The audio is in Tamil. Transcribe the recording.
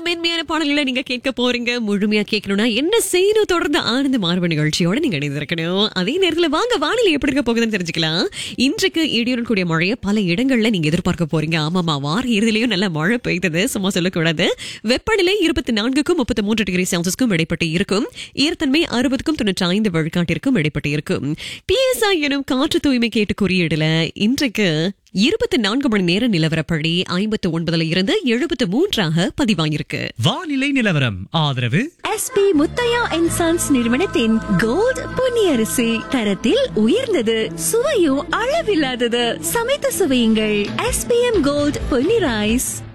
மென்மையான பாடல்களை நீங்க கேட்க போறீங்க முழுமையா கேட்கணும்னா என்ன செய்யணும் தொடர்ந்து ஆனந்த மார்பு நிகழ்ச்சியோட நீங்க இணைந்திருக்கணும் அதே நேரத்துல வாங்க வானிலை எப்படி இருக்க போகுதுன்னு தெரிஞ்சுக்கலாம் இன்றைக்கு இடியுடன் கூடிய மழையை பல இடங்கள்ல நீங்க எதிர்பார்க்க போறீங்க ஆமாமா வார இறுதியிலையும் நல்ல மழை பெய்தது சும்மா சொல்லக்கூடாது வெப்பநிலை இருபத்தி நான்குக்கும் முப்பத்தி மூன்று டிகிரி செல்சியஸ்க்கும் இடைப்பட்டு இருக்கும் ஈரத்தன்மை அறுபதுக்கும் தொண்ணூற்றி ஐந்து விழுக்காட்டிற்கும் இடைப்பட்டு இருக்கும் பிஎஸ்ஐ எனும் காற்று தூய்மை கேட்டு குறியீடுல இன்றைக்கு இருபத்தி நான்கு மணி நேர நிலவரப்படி ஐம்பத்து ஒன்பதுல இருந்து எழுபத்து மூன்றாக பதிவாகிருக்கு வானிலை நிலவரம் ஆதரவு எஸ்பி முத்தையா அண்ட் சன்ஸ் நிறுவனத்தின் கோல்ட் பொன்னியரிசி தரத்தில் உயர்ந்தது சுவையும் அளவில்லாதது சமைத்து சுவையுங்கள் எஸ்பிஎம் கோல்ட் பொன்னி ரைஸ்